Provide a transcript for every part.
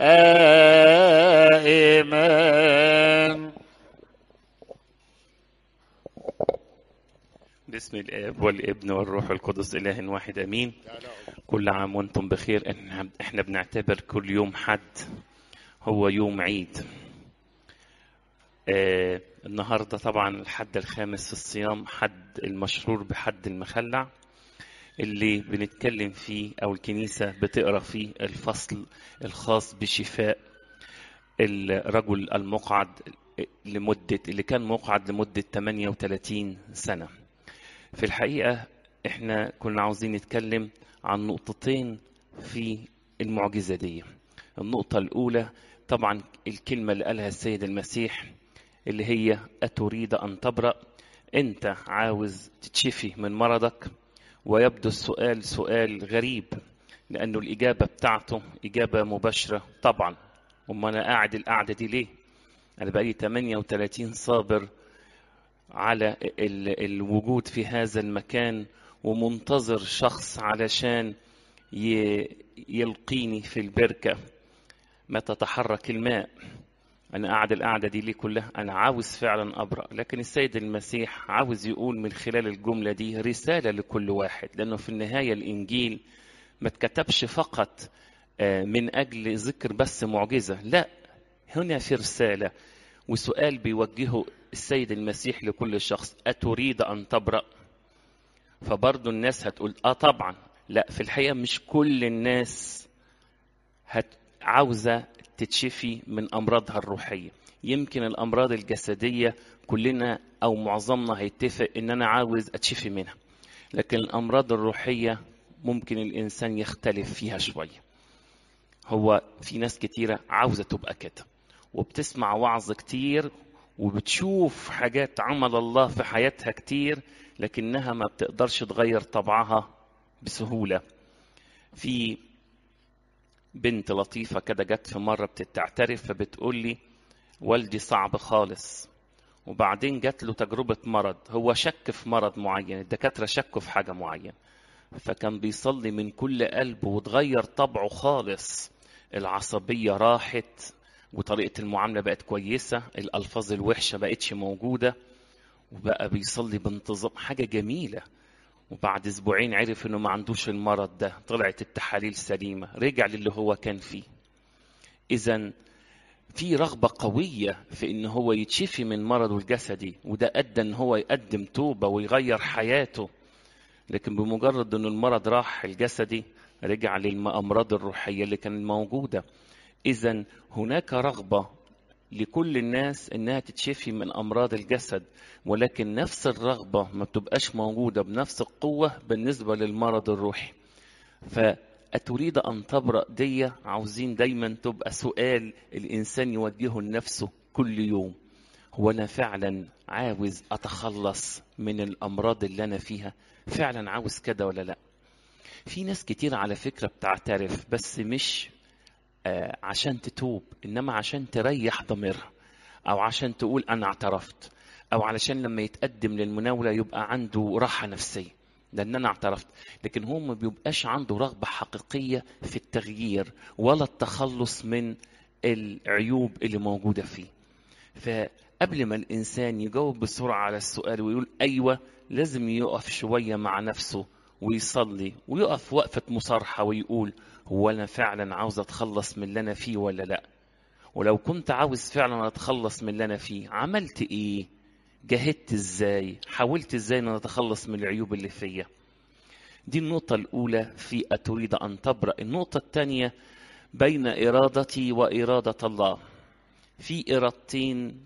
دائما باسم الاب والابن والروح القدس اله واحد امين كل عام وانتم بخير إحنا- احنا بنعتبر كل يوم حد هو يوم عيد آه النهارده طبعا الحد الخامس في الصيام حد المشهور بحد المخلع اللي بنتكلم فيه او الكنيسه بتقرا فيه الفصل الخاص بشفاء الرجل المقعد لمده اللي كان مقعد لمده 38 سنه في الحقيقه احنا كنا عاوزين نتكلم عن نقطتين في المعجزه دي النقطه الاولى طبعا الكلمه اللي قالها السيد المسيح اللي هي اتريد ان تبرأ انت عاوز تتشفي من مرضك ويبدو السؤال سؤال غريب لأنه الإجابة بتاعته إجابة مباشرة طبعا أما أنا قاعد القعدة دي ليه أنا بقالي 38 صابر على ال- الوجود في هذا المكان ومنتظر شخص علشان ي- يلقيني في البركة ما تتحرك الماء أنا قاعد القعدة دي ليه كلها أنا عاوز فعلا أبرأ لكن السيد المسيح عاوز يقول من خلال الجملة دي رسالة لكل واحد لأنه في النهاية الإنجيل ما اتكتبش فقط آه، من أجل ذكر بس معجزة لا هنا في رسالة وسؤال بيوجهه السيد المسيح لكل شخص أتريد أن تبرأ فبرضه الناس هتقول آه طبعا لا في الحقيقة مش كل الناس هت عاوزة تتشفي من أمراضها الروحية يمكن الأمراض الجسدية كلنا أو معظمنا هيتفق إن أنا عاوز أتشفي منها لكن الأمراض الروحية ممكن الإنسان يختلف فيها شوية هو في ناس كتيرة عاوزة تبقى كده وبتسمع وعظ كتير وبتشوف حاجات عمل الله في حياتها كتير لكنها ما بتقدرش تغير طبعها بسهولة في بنت لطيفة كده جت في مرة بتعترف فبتقول لي والدي صعب خالص وبعدين جات له تجربة مرض هو شك في مرض معين الدكاترة شكوا في حاجة معينة فكان بيصلي من كل قلبه وتغير طبعه خالص العصبية راحت وطريقة المعاملة بقت كويسة الألفاظ الوحشة بقتش موجودة وبقى بيصلي بانتظام حاجة جميلة وبعد اسبوعين عرف انه ما عندوش المرض ده طلعت التحاليل سليمة رجع للي هو كان فيه اذا في رغبة قوية في ان هو يتشفي من مرضه الجسدي وده ادى ان هو يقدم توبة ويغير حياته لكن بمجرد ان المرض راح الجسدي رجع للامراض الروحية اللي كانت موجودة اذا هناك رغبة لكل الناس انها تتشفي من امراض الجسد ولكن نفس الرغبه ما بتبقاش موجوده بنفس القوه بالنسبه للمرض الروحي فاتريد ان تبرا دي عاوزين دايما تبقى سؤال الانسان يوجهه لنفسه كل يوم هو انا فعلا عاوز اتخلص من الامراض اللي انا فيها فعلا عاوز كده ولا لا في ناس كتير على فكره بتعترف بس مش آه، عشان تتوب انما عشان تريح ضميرها او عشان تقول انا اعترفت او علشان لما يتقدم للمناوله يبقى عنده راحه نفسيه لان انا اعترفت لكن هو ما بيبقاش عنده رغبه حقيقيه في التغيير ولا التخلص من العيوب اللي موجوده فيه فقبل ما الانسان يجاوب بسرعه على السؤال ويقول ايوه لازم يقف شويه مع نفسه ويصلي ويقف وقفه مصارحه ويقول هو انا فعلا عاوز اتخلص من اللي انا فيه ولا لا ولو كنت عاوز فعلا اتخلص من اللي انا فيه عملت ايه جاهدت ازاي حاولت ازاي ان أنا اتخلص من العيوب اللي فيا دي النقطة الأولى في أتريد أن تبرأ النقطة الثانية بين إرادتي وإرادة الله في إرادتين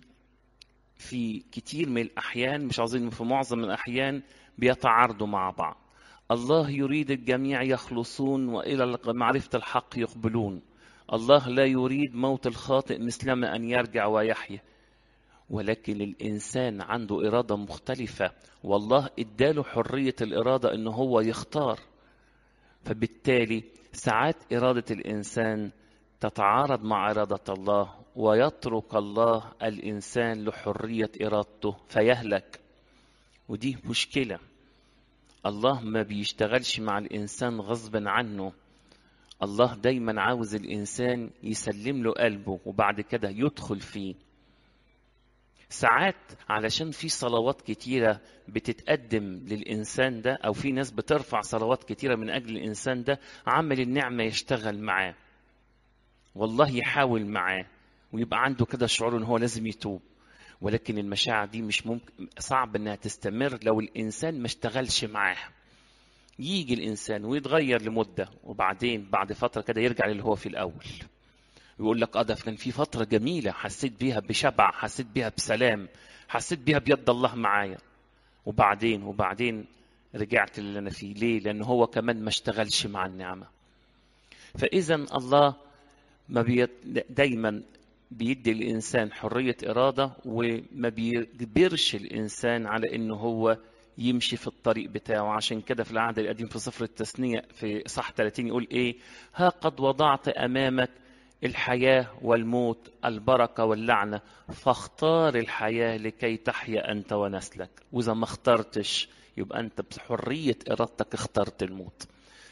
في كتير من الأحيان مش عاوزين في معظم الأحيان بيتعارضوا مع بعض الله يريد الجميع يخلصون والى معرفه الحق يقبلون الله لا يريد موت الخاطئ مثلما ان يرجع ويحيا ولكن الانسان عنده اراده مختلفه والله اداله حريه الاراده ان هو يختار فبالتالي ساعات اراده الانسان تتعارض مع اراده الله ويترك الله الانسان لحريه ارادته فيهلك ودي مشكله الله ما بيشتغلش مع الإنسان غصبا عنه الله دايما عاوز الإنسان يسلم له قلبه وبعد كده يدخل فيه ساعات علشان في صلوات كتيرة بتتقدم للإنسان ده أو في ناس بترفع صلوات كتيرة من أجل الإنسان ده عمل النعمة يشتغل معاه والله يحاول معاه ويبقى عنده كده شعور ان هو لازم يتوب ولكن المشاعر دي مش ممكن صعب انها تستمر لو الانسان ما اشتغلش معاها يجي الانسان ويتغير لمده وبعدين بعد فتره كده يرجع للي هو في الاول يقول لك اه ده كان في فتره جميله حسيت بيها بشبع حسيت بيها بسلام حسيت بيها بيد الله معايا وبعدين وبعدين رجعت للي انا فيه ليه لان هو كمان ما اشتغلش مع النعمه فاذا الله ما بيت... دايما بيدي الانسان حريه اراده وما بيجبرش الانسان على انه هو يمشي في الطريق بتاعه عشان كده في العهد القديم في سفر التثنية في صح 30 يقول ايه ها قد وضعت امامك الحياة والموت البركة واللعنة فاختار الحياة لكي تحيا أنت ونسلك وإذا ما اخترتش يبقى أنت بحرية إرادتك اخترت الموت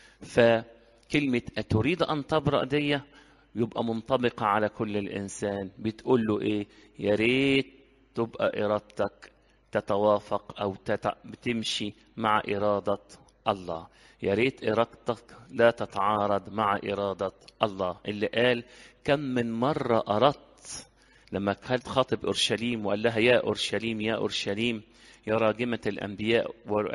فكلمة أتريد أن تبرأ دي يبقى منطبقة على كل الإنسان بتقول له إيه يا ريت تبقى إرادتك تتوافق أو تت... بتمشي مع إرادة الله يا ريت إرادتك لا تتعارض مع إرادة الله اللي قال كم من مرة أردت لما كان خاطب أورشليم وقال لها يا أورشليم يا أورشليم يا راجمة الأنبياء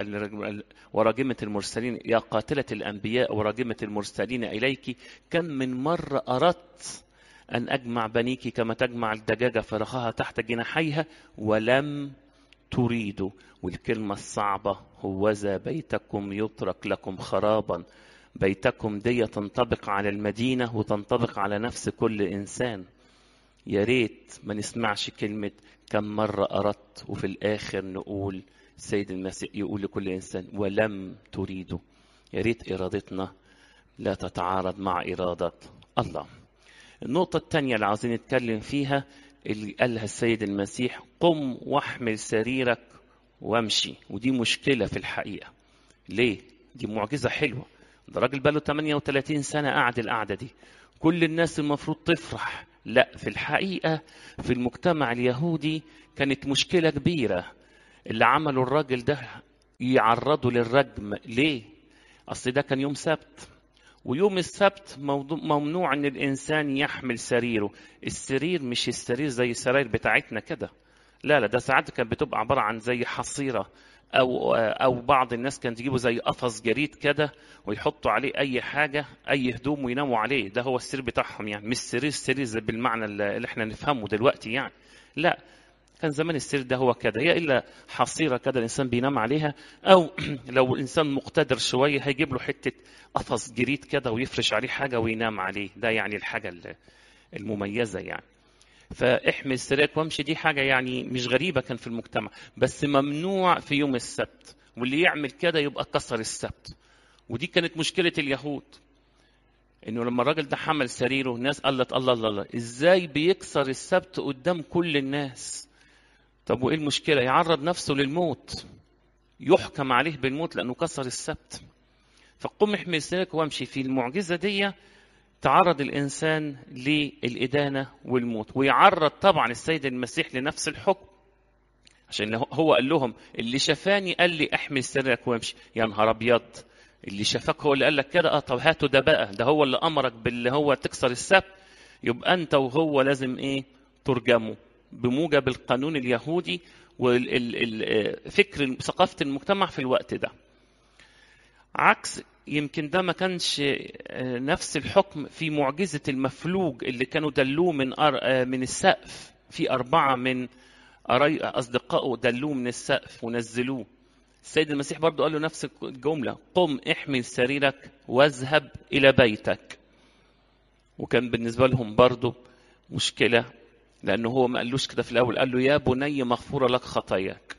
وراجمة المرسلين يا قاتلة الأنبياء وراجمة المرسلين إليك كم من مرة أردت أن أجمع بنيك كما تجمع الدجاجة فرخها تحت جناحيها ولم تريدوا والكلمة الصعبة هوذا بيتكم يترك لكم خرابا بيتكم دي تنطبق على المدينة وتنطبق على نفس كل إنسان يا ريت ما نسمعش كلمة كم مرة أردت وفي الآخر نقول السيد المسيح يقول لكل إنسان ولم تريدوا يا ريت إرادتنا لا تتعارض مع إرادة الله النقطة الثانية اللي عاوزين نتكلم فيها اللي قالها السيد المسيح قم واحمل سريرك وامشي ودي مشكلة في الحقيقة ليه؟ دي معجزة حلوة ده راجل بقاله 38 سنة قاعد القعدة دي كل الناس المفروض تفرح لا في الحقيقة في المجتمع اليهودي كانت مشكلة كبيرة اللي عملوا الراجل ده يعرضوا للرجم ليه؟ أصل ده كان يوم سبت ويوم السبت ممنوع ان الانسان يحمل سريره السرير مش السرير زي السراير بتاعتنا كده لا لا ده ساعات كانت بتبقى عباره عن زي حصيره او او بعض الناس كانت تجيبوا زي قفص جريد كده ويحطوا عليه اي حاجه اي هدوم ويناموا عليه ده هو السرير بتاعهم يعني مش سرير سرير بالمعنى اللي احنا نفهمه دلوقتي يعني لا كان زمان السرير ده هو كده هي الا حصيره كده الانسان بينام عليها او لو الانسان مقتدر شويه هيجيب له حته قفص جريد كده ويفرش عليه حاجه وينام عليه ده يعني الحاجه المميزه يعني فاحمل سريرك وامشي دي حاجه يعني مش غريبه كان في المجتمع بس ممنوع في يوم السبت واللي يعمل كده يبقى كسر السبت ودي كانت مشكله اليهود انه لما الراجل ده حمل سريره الناس قالت الله الله الله ازاي بيكسر السبت قدام كل الناس طب وايه المشكله يعرض نفسه للموت يحكم عليه بالموت لانه كسر السبت فقم احمل سريرك وامشي في المعجزه دي تعرض الانسان للادانه والموت ويعرض طبعا السيد المسيح لنفس الحكم عشان هو قال لهم اللي شفاني قال لي احمل سريرك وامشي يا نهار ابيض اللي شافك هو اللي قال لك كده اه طب هاتوا ده بقى ده هو اللي امرك باللي هو تكسر السبت يبقى انت وهو لازم ايه ترجموا بموجب القانون اليهودي وفكر ثقافه المجتمع في الوقت ده عكس يمكن ده ما كانش نفس الحكم في معجزة المفلوج اللي كانوا دلوه من من السقف في أربعة من أصدقائه دلوه من السقف ونزلوه السيد المسيح برضو قال له نفس الجملة قم احمل سريرك واذهب إلى بيتك وكان بالنسبة لهم برضو مشكلة لأنه هو ما قالوش كده في الأول قال له يا بني مغفورة لك خطاياك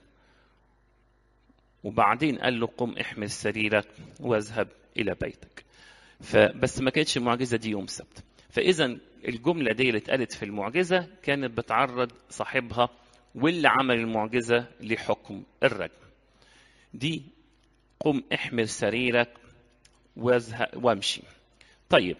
وبعدين قال له قم احمل سريرك واذهب الى بيتك فبس ما كانتش المعجزه دي يوم سبت فاذا الجمله دي اللي اتقالت في المعجزه كانت بتعرض صاحبها واللي عمل المعجزه لحكم الرجم دي قم احمل سريرك واذهب وامشي طيب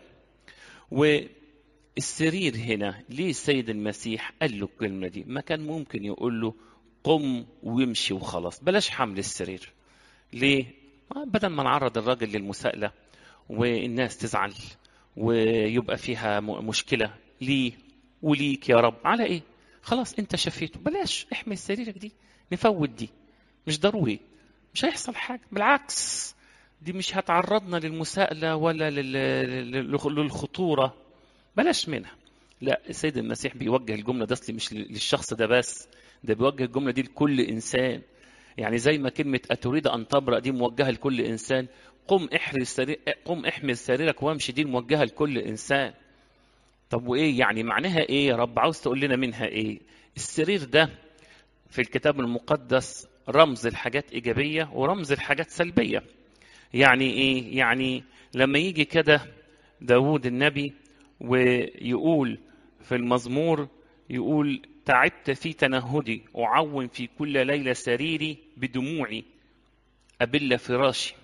والسرير هنا ليه السيد المسيح قال له الكلمة دي ما كان ممكن يقول له قم وامشي وخلاص بلاش حمل السرير ليه بدل ما نعرض الراجل للمساءلة والناس تزعل ويبقى فيها مشكلة ليه وليك يا رب على ايه خلاص انت شفيته بلاش احمل سريرك دي نفوت دي مش ضروري مش هيحصل حاجة بالعكس دي مش هتعرضنا للمساءلة ولا للخطورة بلاش منها لا السيد المسيح بيوجه الجملة ده أصلي مش للشخص ده بس ده بيوجه الجملة دي لكل إنسان يعني زي ما كلمة أتريد أن تبرأ دي موجهة لكل إنسان قم احمل سرير قم احمل سريرك وامشي دي موجهة لكل إنسان طب وإيه يعني معناها إيه يا رب عاوز تقول لنا منها إيه السرير ده في الكتاب المقدس رمز الحاجات إيجابية ورمز الحاجات سلبية يعني إيه يعني لما يجي كده داود النبي ويقول في المزمور يقول تعبت في تنهدي أعون في كل ليلة سريري بدموعي أبل فراشي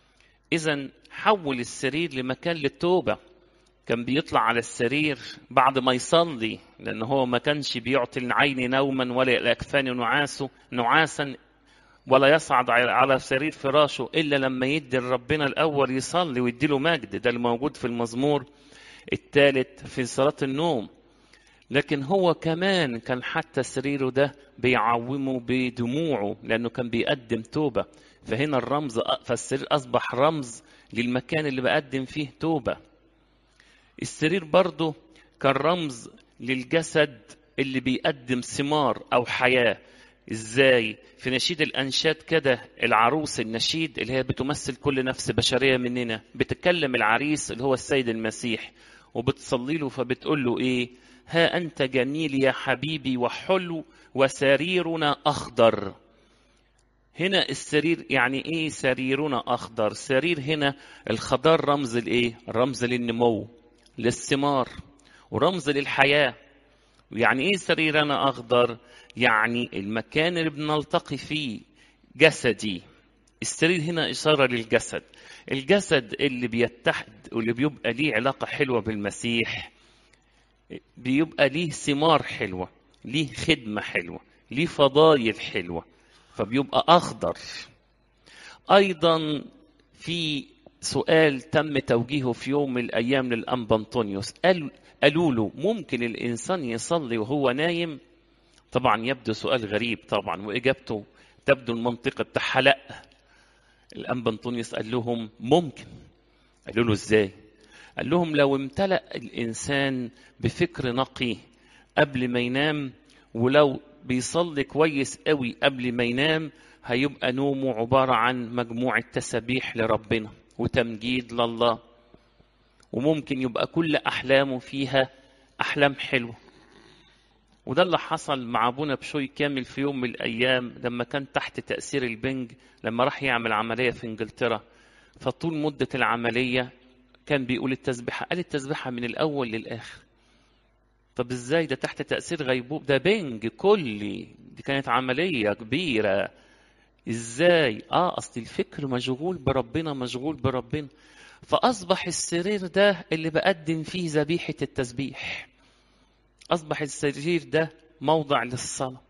إذا حول السرير لمكان للتوبة كان بيطلع على السرير بعد ما يصلي لأن هو ما كانش بيعطي العين نوما ولا الأكفان نعاسه نعاسا ولا يصعد على سرير فراشه إلا لما يدي ربنا الأول يصلي ويديله مجد ده الموجود في المزمور الثالث في صلاة النوم لكن هو كمان كان حتى سريره ده بيعومه بدموعه لأنه كان بيقدم توبة فهنا الرمز فالسرير أصبح رمز للمكان اللي بقدم فيه توبة السرير برضه كان رمز للجسد اللي بيقدم ثمار أو حياة ازاي في نشيد الانشاد كده العروس النشيد اللي هي بتمثل كل نفس بشريه مننا بتتكلم العريس اللي هو السيد المسيح وبتصلي له فبتقول له ايه ها انت جميل يا حبيبي وحلو وسريرنا اخضر هنا السرير يعني ايه سريرنا اخضر سرير هنا الخضار رمز الايه رمز للنمو للثمار ورمز للحياه يعني ايه سريرنا اخضر يعني المكان اللي بنلتقي فيه جسدي السرير هنا إشارة للجسد الجسد اللي بيتحد واللي بيبقى ليه علاقة حلوة بالمسيح بيبقى ليه ثمار حلوة ليه خدمة حلوة ليه فضايل حلوة فبيبقى أخضر أيضا في سؤال تم توجيهه في يوم من الأيام للأنبا أنطونيوس قال قالوا له ممكن الإنسان يصلي وهو نايم طبعا يبدو سؤال غريب طبعا واجابته تبدو المنطقه بتاعها لا الانبا انطونيوس قال لهم ممكن قالوا له ازاي قال لهم لو امتلأ الانسان بفكر نقي قبل ما ينام ولو بيصلي كويس قوي قبل ما ينام هيبقى نومه عبارة عن مجموعة تسابيح لربنا وتمجيد لله وممكن يبقى كل أحلامه فيها أحلام حلوة وده اللي حصل مع ابونا بشوي كامل في يوم من الايام لما كان تحت تاثير البنج لما راح يعمل عمليه في انجلترا فطول مده العمليه كان بيقول التسبيحه قال التسبيحه من الاول للاخر طب ازاي ده تحت تاثير غيبوب ده بنج كلي دي كانت عمليه كبيره ازاي اه اصل الفكر مشغول بربنا مشغول بربنا فاصبح السرير ده اللي بقدم فيه ذبيحه التسبيح أصبح السرير ده موضع للصلاة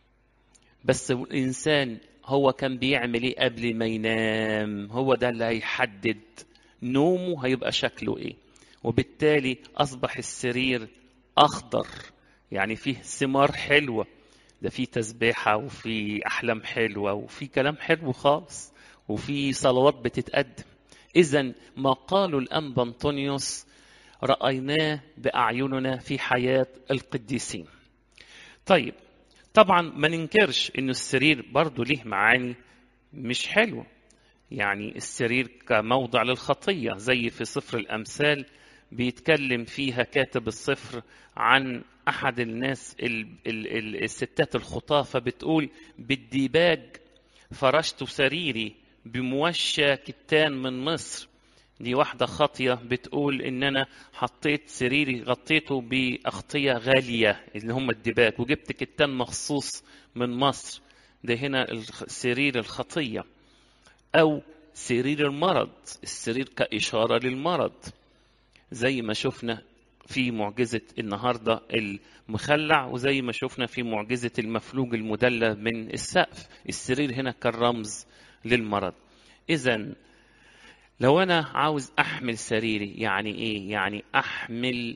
بس الإنسان هو كان بيعمل إيه قبل ما ينام هو ده اللي هيحدد نومه هيبقى شكله إيه وبالتالي أصبح السرير أخضر يعني فيه ثمار حلوة ده فيه تسبيحة وفي أحلام حلوة وفي كلام حلو خالص وفي صلوات بتتقدم إذا ما قاله الأنبا أنطونيوس رأيناه بأعيننا في حياة القديسين طيب طبعا ما ننكرش انه السرير برضه ليه معاني مش حلوة يعني السرير كموضع للخطية زي في سفر الأمثال بيتكلم فيها كاتب السفر عن أحد الناس ال ال ال الستات الخطاة فبتقول بالديباج فرشت سريري بموشى كتان من مصر دي واحدة خاطية بتقول إن أنا حطيت سريري غطيته بأغطية غالية اللي هم الدباج وجبت كتان مخصوص من مصر ده هنا سرير الخطية أو سرير المرض السرير كإشارة للمرض زي ما شفنا في معجزة النهاردة المخلع وزي ما شفنا في معجزة المفلوج المدلى من السقف السرير هنا كان رمز للمرض إذا لو أنا عاوز أحمل سريري يعني إيه؟ يعني أحمل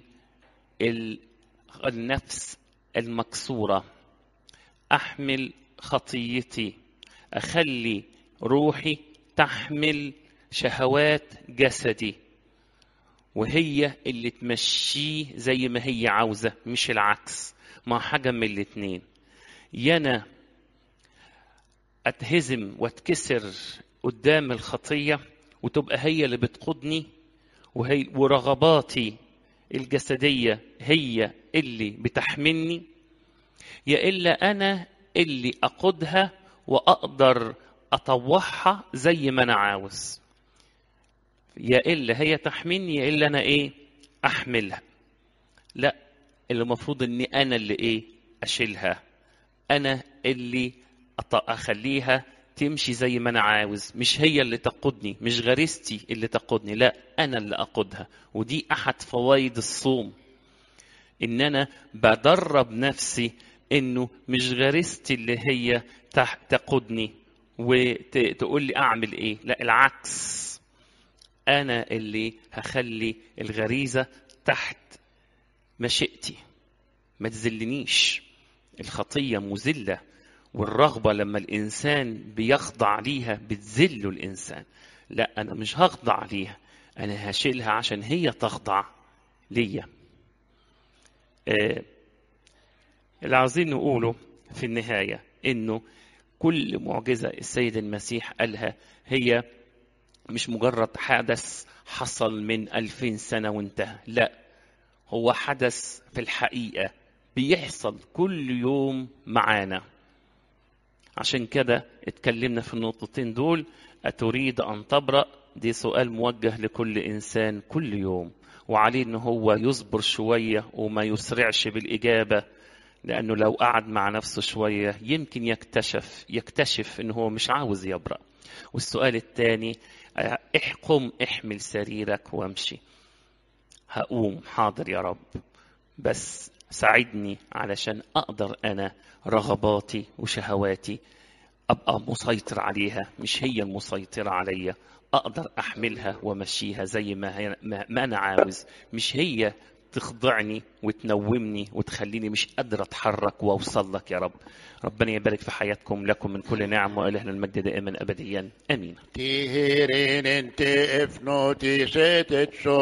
النفس المكسورة أحمل خطيتي أخلي روحي تحمل شهوات جسدي وهي اللي تمشيه زي ما هي عاوزة مش العكس ما حاجة من الاتنين يانا أتهزم واتكسر قدام الخطية وتبقى هي اللي بتقودني وهي ورغباتي الجسدية هي اللي بتحملني يا إلا أنا اللي أقودها وأقدر أطوعها زي ما أنا عاوز يا إلا هي تحملني يا إلا أنا إيه أحملها لا اللي المفروض إني أنا اللي إيه أشيلها أنا اللي أخليها تمشي زي ما أنا عاوز مش هي اللي تقودني مش غريزتي اللي تقودني لا أنا اللي أقودها ودي أحد فوائد الصوم إن أنا بدرب نفسي إنه مش غريزتي اللي هي تقودني وتقول لي أعمل إيه لا العكس أنا اللي هخلي الغريزة تحت مشيئتي ما تذلنيش الخطية مذلة والرغبة لما الإنسان بيخضع ليها بتذله الإنسان لا أنا مش هخضع ليها أنا هشيلها عشان هي تخضع ليا آه اللي عاوزين نقوله في النهاية إنه كل معجزة السيد المسيح قالها هي مش مجرد حدث حصل من ألفين سنة وانتهى لا هو حدث في الحقيقة بيحصل كل يوم معانا عشان كده اتكلمنا في النقطتين دول أتريد أن تبرأ دي سؤال موجه لكل إنسان كل يوم وعليه إن هو يصبر شوية وما يسرعش بالإجابة لأنه لو قعد مع نفسه شوية يمكن يكتشف يكتشف إن هو مش عاوز يبرأ والسؤال الثاني احكم احمل سريرك وامشي هقوم حاضر يا رب بس ساعدني علشان اقدر انا رغباتي وشهواتي ابقى مسيطر عليها مش هي المسيطره عليا اقدر احملها وامشيها زي ما, هي ما, ما انا عاوز مش هي تخضعني وتنومني وتخليني مش قادر اتحرك واوصل لك يا رب ربنا يبارك في حياتكم لكم من كل نعم والهنا المجد دائما ابديا امين تيهيرين انت افنوتي ستت